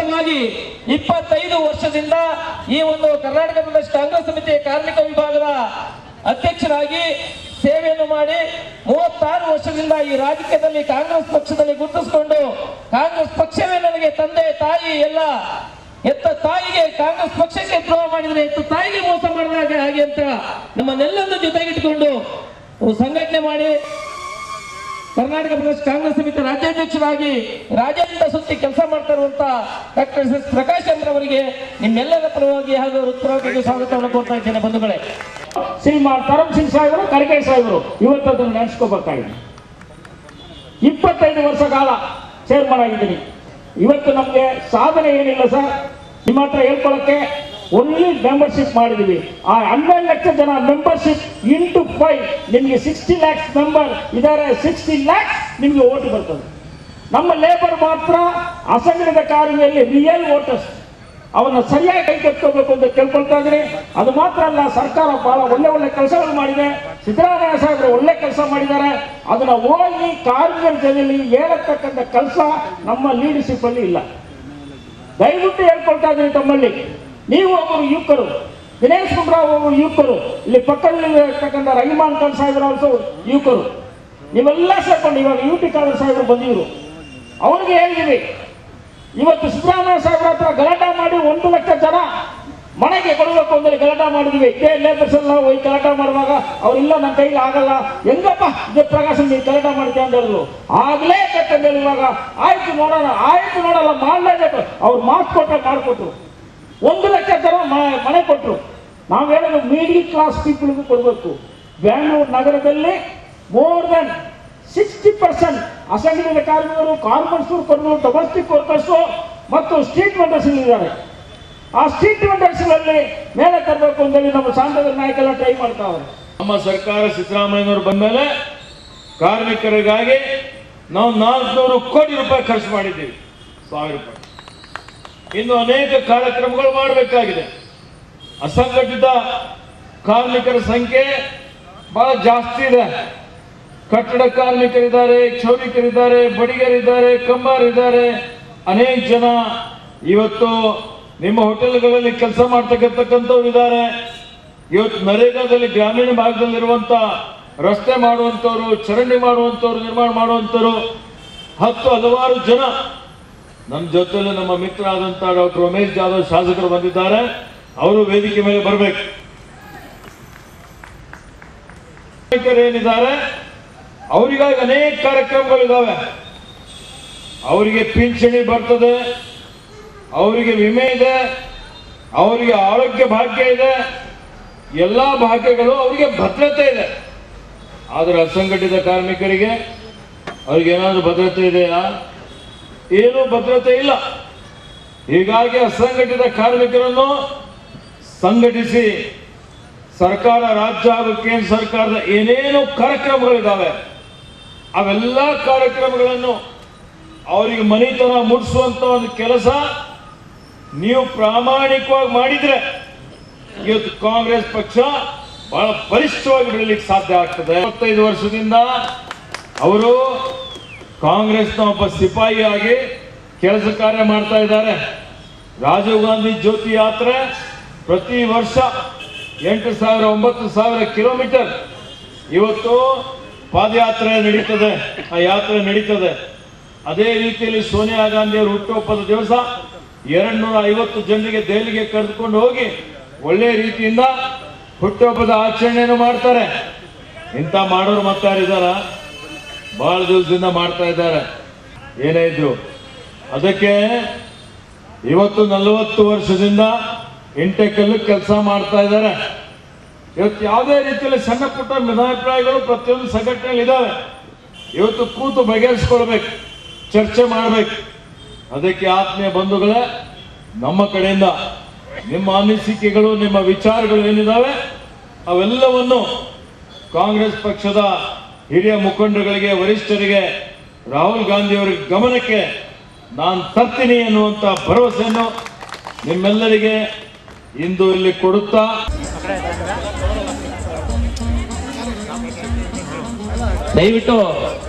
ವಿಶೇಷವಾಗಿ ಇಪ್ಪತ್ತೈದು ವರ್ಷದಿಂದ ಈ ಒಂದು ಕರ್ನಾಟಕ ಪ್ರದೇಶ ಕಾಂಗ್ರೆಸ್ ಸಮಿತಿಯ ಕಾರ್ಮಿಕ ವಿಭಾಗದ ಅಧ್ಯಕ್ಷರಾಗಿ ಸೇವೆಯನ್ನು ಮಾಡಿ ಮೂವತ್ತಾರು ವರ್ಷದಿಂದ ಈ ರಾಜಕೀಯದಲ್ಲಿ ಕಾಂಗ್ರೆಸ್ ಪಕ್ಷದಲ್ಲಿ ಗುರುತಿಸಿಕೊಂಡು ಕಾಂಗ್ರೆಸ್ ಪಕ್ಷವೇ ನನಗೆ ತಂದೆ ತಾಯಿ ಎಲ್ಲ ಎತ್ತ ತಾಯಿಗೆ ಕಾಂಗ್ರೆಸ್ ಪಕ್ಷಕ್ಕೆ ದ್ರೋಹ ಮಾಡಿದ್ರೆ ಎತ್ತ ತಾಯಿಗೆ ಮೋಸ ಮಾಡಿದಾಗ ಹಾಗೆ ಅಂತ ನಮ್ಮನ್ನೆಲ್ಲರನ್ನು ಜೊತೆಗಿಟ್ಟುಕೊಂಡು ಸಂಘಟನೆ ಮಾಡಿ ಕರ್ನಾಟಕ ಪ್ರದೇಶ ಕಾಂಗ್ರೆಸ್ ಸಮಿತಿ ರಾಜ್ಯಾಧ್ಯಕ್ಷರಾಗಿ ರಾಜ್ಯಾದ್ಯಂತ ಸುತ್ತಿ ಕೆಲಸ ಮಾಡ್ತಾ ಇರುವಂತ doctor S S Prakash Chandra ಅವರಿಗೆ ನಿಮ್ಮೆಲ್ಲರ ಪರವಾಗಿ ಹಾಗೂ ಹೃತ್ಪೂರ್ವಕವಾಗಿ ಸ್ವಾಗತವನ್ನು ಕೋರ್ತಾ ಇದ್ದೇನೆ ಬಂಧುಗಳೇ ಶ್ರೀಮಾನ್ ತರಮ್ ಸಿಂಗ್ ಸಾಹೇಬರು ಕರಕೆ ಸಾಹೇಬರು ಇವತ್ತು ಅದನ್ನು ನೆನೆಸ್ಕೋಬೇಕಾಗಿದೆ ಇಪ್ಪತ್ತೈದು ವರ್ಷ ಕಾಲ ಚೇರ್ಮನ್ ಆಗಿದ್ದೀನಿ ಇವತ್ತು ನಮಗೆ ಸಾಧನೆ ಏನಿಲ್ಲ ಸರ್ ನಿಮ್ಮ ಹತ್ರ ಹೇಳ್ಕೊಳ್ಳೋಕ್ಕೆ ಒನ್ಲಿ ಮೆಂಬರ್ಶಿಪ್ ಮಾಡಿದೀವಿ ಆ ಹನ್ನೆರಡು ಲಕ್ಷ ಜನ ಮೆಂಬರ್ಶಿಪ್ ಇಂಟು ಫೈವ್ ನಿಮಗೆ ಸಿಕ್ಸ್ಟಿ ಲ್ಯಾಕ್ಸ್ ಮೆಂಬರ್ ಇದ್ದಾರೆ ಸಿಕ್ಸ್ಟಿ ಲ್ಯಾಕ್ಸ್ ನಿಮಗೆ ಓಟ್ ಬರ್ತದೆ ನಮ್ಮ ಲೇಬರ್ ಮಾತ್ರ ಅಸಂಘಟಿತ ಕಾರ್ಮಿಕರಲ್ಲಿ ರಿಯಲ್ ವೋಟರ್ಸ್ ಅವನ್ನ ಸರಿಯಾಗಿ ಕೈ ಕಟ್ಕೋಬೇಕು ಅಂತ ಕೇಳ್ಕೊಳ್ತಾ ಇದ್ದೀನಿ ಅದು ಮಾತ್ರ ಅಲ್ಲ ಸರ್ಕಾರ ಬಹಳ ಒಳ್ಳೆ ಒಳ್ಳೆ ಕೆಲಸಗಳು ಮಾಡಿದೆ ಸಿದ್ದರಾಮಯ್ಯ ಸಾಹೇಬರು ಒಳ್ಳೆ ಕೆಲಸ ಮಾಡಿದ್ದಾರೆ ಅದನ್ನ ಹೋಗಿ ಕಾರ್ಮಿಕರ ಜೊತೆಯಲ್ಲಿ ಹೇಳತಕ್ಕಂಥ ಕೆಲಸ ನಮ್ಮ ಲೀಡರ್ಶಿಪ್ ಅಲ್ಲಿ ಇಲ್ಲ ದಯವಿಟ್ಟು ಹೇಳ್ಕೊಳ್ತಾ ಇದ್ದೀನಿ ತಮ್ಮಲ್ಲಿ ನೀವು ಒಬ್ಬರು ಯುವಕರು ದಿನೇಶ್ ಗುಂಡ್ರಾವ್ ಒಬ್ಬರು ಯುವಕರು ಇಲ್ಲಿ ಪಕ್ಕದಲ್ಲಿ ಇರ್ತಕ್ಕಂಥ ರಹಿಮಾನ್ ಖಾನ್ ಸಾಹೇಬರು ಆಲ್ಸೋ ಯುವಕರು ನೀವೆಲ್ಲ ಸೇರ್ಕೊಂಡು ಇವಾಗ ಯು ಟಿ ಖಾದರ್ ಸಾಹೇಬರು ಬಂದಿದ್ರು ಅವ್ರಿಗೆ ಹೇಳಿದ್ವಿ ಇವತ್ತು ಸಿದ್ದರಾಮಯ್ಯ ಸಾಹೇಬ್ರ ಹತ್ರ ಗಲಾಟೆ ಮಾಡಿ ಒಂದು ಲಕ್ಷ ಜನ ಮನೆಗೆ ಕೊಡಬೇಕು ಅಂದ್ರೆ ಗಲಾಟೆ ಮಾಡಿದ್ವಿ ಇದೇ ಲೇಬರ್ಸ್ ಎಲ್ಲ ಹೋಗಿ ಗಲಾಟೆ ಮಾಡುವಾಗ ಅವ್ರಿಲ್ಲ ನನ್ನ ಕೈಲಿ ಆಗಲ್ಲ ಹೆಂಗಪ್ಪ ಇದೇ ಪ್ರಕಾಶ ನೀವು ಗಲಾಟೆ ಮಾಡ್ತೀಯ ಅಂತ ಹೇಳಿದ್ರು ಆಗ್ಲೇ ಬೇಕಂತ ಇವಾಗ ಆಯ್ತು ನೋಡೋಣ ಆಯ್ತು ನೋಡಲ್ಲ ಮಾಡ್ಲೇಬೇಕು ಅವ್ರು ಮಾತು ಕೊಟ್ಟರೆ ಮಾಡಿಕೊಟ್ರು ಒಂದು ಲಕ್ಷ ಜನ ಮ- ಮನೆ ಕೊಟ್ಟರು ನಾವು ಹೇಳೋದು ಮಿಡಿಲ್ ಕ್ಲಾಸ್ ಪೀಪಲ್ಗೂ ಕೊಡಬೇಕು ಬ್ಯಾಂಗ್ಳೂರು ನಗರದಲ್ಲಿ ಮೋರ್ ದೆನ್ ಸಿಕ್ಸ್ಟಿ ಪರ್ಸೆಂಟ್ ಅಸಂಘಟಿತ ಕಾರ್ಮಿಕರು ಕಾರ್ಮೆಂಟ್ಸ್ ಕೊಡಲು ಡೊಮೆಸ್ಟಿಕ್ ವರ್ಕರ್ಸು ಮತ್ತು ಸ್ಟ್ರೀಟ್ ವೆಂಡರ್ಸ್ ಇದ್ದಾರೆ ಆ ಸ್ಟ್ರೀಟ್ ವೆಂಡರ್ಸ್ಗಳಲ್ಲಿ ಮೇಲೆ ತರಬೇಕು ಅಂತೇಳಿ ನಮ್ಮ ಸಾಂಸದ ನಾಯಕರೆಲ್ಲ ಟ್ರೈ ಮಾಡ್ತಾವ್ರೆ ನಮ್ಮ ಸರ್ಕಾರ ಸಿದ್ದರಾಮಯ್ಯನವರು ಬಂದಮೇಲೆ ಕಾರ್ಮಿಕರಿಗಾಗಿ ನಾವು ನಾಲ್ಕುನೂರು ಕೋಟಿ ರೂಪಾಯಿ ಖರ್ಚು ಮಾಡಿದ್ದೀವಿ ಸಾವಿರ ರೂಪಾಯಿ ಇನ್ನು ಅನೇಕ ಕಾರ್ಯಕ್ರಮಗಳು ಮಾಡಬೇಕಾಗಿದೆ ಅಸಂಘಟಿತ ಕಾರ್ಮಿಕರ ಸಂಖ್ಯೆ ಬಹಳ ಜಾಸ್ತಿ ಇದೆ ಕಟ್ಟಡ ಕಾರ್ಮಿಕರಿದ್ದಾರೆ ಕ್ಷೌರಿಕರಿದ್ದಾರೆ ಬಡಿಗರಿದ್ದಾರೆ ಕಂಬಾರಿದ್ದಾರೆ ಅನೇಕ ಜನ ಇವತ್ತು ನಿಮ್ಮ ಹೋಟೆಲ್ಗಳಲ್ಲಿ ಕೆಲಸ ಮಾಡ್ತಕ್ಕಂಥವ್ರು ಇದ್ದಾರೆ ಇವತ್ತು ನರೇಗಾದಲ್ಲಿ ಗ್ರಾಮೀಣ ಭಾಗದಲ್ಲಿರುವಂತ ರಸ್ತೆ ಮಾಡುವಂಥವ್ರು ಚರಂಡಿ ಮಾಡುವಂಥವ್ರು ನಿರ್ಮಾಣ ಮಾಡುವಂಥವ್ರು ಹತ್ತು ಹಲವಾರು ಜನ ನಮ್ಮ ಜೊತೆಲಿ ನಮ್ಮ ಮಿತ್ರ ಆದಂತ ಡಾಕ್ಟರ್ ಉಮೇಶ್ ಜಾಧವ್ ಶಾಸಕರು ಬಂದಿದ್ದಾರೆ ಅವರು ವೇದಿಕೆ ಮೇಲೆ ಬರಬೇಕು ಏನಿದ್ದಾರೆ ಅವರಿಗಾಗಿ ಅನೇಕ ಕಾರ್ಯಕ್ರಮಗಳಿದ್ದಾವೆ ಅವರಿಗೆ ಪಿಂಚಣಿ ಬರ್ತದೆ ಅವರಿಗೆ ವಿಮೆ ಇದೆ ಅವರಿಗೆ ಆರೋಗ್ಯ ಭಾಗ್ಯ ಇದೆ ಎಲ್ಲ ಭಾಗ್ಯಗಳು ಅವರಿಗೆ ಭದ್ರತೆ ಇದೆ ಆದರೆ ಅಸಂಘಟಿತ ಕಾರ್ಮಿಕರಿಗೆ ಅವ್ರಿಗೆ ಏನಾದರೂ ಭದ್ರತೆ ಇದೆಯಾ ಏನೂ ಭದ್ರತೆ ಇಲ್ಲ ಹೀಗಾಗಿ ಅಸಂಘಟಿತ ಕಾರ್ಮಿಕರನ್ನು ಸಂಘಟಿಸಿ ಸರ್ಕಾರ ರಾಜ್ಯ ಹಾಗೂ ಕೇಂದ್ರ ಸರ್ಕಾರದ ಏನೇನು ಕಾರ್ಯಕ್ರಮಗಳಿದ್ದಾವೆ ಅವೆಲ್ಲ ಕಾರ್ಯಕ್ರಮಗಳನ್ನು ಅವರಿಗೆ ಮನೆತನ ಮುಟ್ಟಿಸುವಂತ ಒಂದು ಕೆಲಸ ನೀವು ಪ್ರಾಮಾಣಿಕವಾಗಿ ಮಾಡಿದ್ರೆ ಇವತ್ತು ಕಾಂಗ್ರೆಸ್ ಪಕ್ಷ ಬಹಳ ಬಲಿಷ್ಠವಾಗಿ ಬೆಳಲಿಕ್ಕೆ ಸಾಧ್ಯ ಆಗ್ತದೆ ಇಪ್ಪತ್ತೈದು ವರ್ಷದಿಂದ ಅವರು ಕಾಂಗ್ರೆಸ್ನ ಒಬ್ಬ ಸಿಪಾಯಿಯಾಗಿ ಕೆಲಸ ಕಾರ್ಯ ಮಾಡ್ತಾ ಇದ್ದಾರೆ ರಾಜೀವ್ ಗಾಂಧಿ ಜ್ಯೋತಿ ಯಾತ್ರೆ ಪ್ರತಿ ವರ್ಷ ಎಂಟು ಸಾವಿರ ಒಂಬತ್ತು ಸಾವಿರ ಕಿಲೋಮೀಟರ್ ಇವತ್ತು ಪಾದಯಾತ್ರೆ ನಡೀತದೆ ಆ ಯಾತ್ರೆ ನಡೀತದೆ ಅದೇ ರೀತಿಯಲ್ಲಿ ಸೋನಿಯಾ ಗಾಂಧಿ ಅವರು ಹುಟ್ಟುಹಬ್ಬದ ದಿವಸ ಎರಡ್ ನೂರ ಐವತ್ತು ಜನರಿಗೆ ದೆಹಲಿಗೆ ಕರೆದುಕೊಂಡು ಹೋಗಿ ಒಳ್ಳೆ ರೀತಿಯಿಂದ ಹುಟ್ಟುಹಬ್ಬದ ಆಚರಣೆಯನ್ನು ಮಾಡ್ತಾರೆ ಇಂಥ ಮಾಡೋರು ಮತ್ತಾರಿದಾರ ಬಹಳ ದಿವಸದಿಂದ ಮಾಡ್ತಾ ಇದ್ದಾರೆ ಏನೇ ಇದ್ರು ಅದಕ್ಕೆ ಇವತ್ತು ನಲವತ್ತು ವರ್ಷದಿಂದ ಇಂಟೆಕಲ್ಲಿ ಕೆಲಸ ಮಾಡ್ತಾ ಇದ್ದಾರೆ ಇವತ್ತು ಯಾವುದೇ ರೀತಿಯಲ್ಲಿ ಸಣ್ಣ ಪುಟ್ಟ ಭಿನ್ನಾಭಿಪ್ರಾಯಗಳು ಪ್ರತಿಯೊಂದು ಸಂಘಟನೆಯಲ್ಲಿ ಇದ್ದಾವೆ ಇವತ್ತು ಕೂತು ಬಗೆಹರಿಸ್ಕೊಳ್ಬೇಕು ಚರ್ಚೆ ಮಾಡಬೇಕು ಅದಕ್ಕೆ ಆತ್ಮೀಯ ಬಂಧುಗಳೇ ನಮ್ಮ ಕಡೆಯಿಂದ ನಿಮ್ಮ ಅನಿಸಿಕೆಗಳು ನಿಮ್ಮ ವಿಚಾರಗಳು ಏನಿದಾವೆ ಅವೆಲ್ಲವನ್ನು ಕಾಂಗ್ರೆಸ್ ಪಕ್ಷದ ಹಿರಿಯ ಮುಖಂಡರುಗಳಿಗೆ ವರಿಷ್ಠರಿಗೆ ರಾಹುಲ್ ಗಾಂಧಿ ಅವರ ಗಮನಕ್ಕೆ ನಾನು ತರ್ತೀನಿ ಅನ್ನುವಂಥ ಭರವಸೆಯನ್ನು ನಿಮ್ಮೆಲ್ಲರಿಗೆ ಇಂದು ಇಲ್ಲಿ ಕೊಡುತ್ತಾ ದಯವಿಟ್ಟು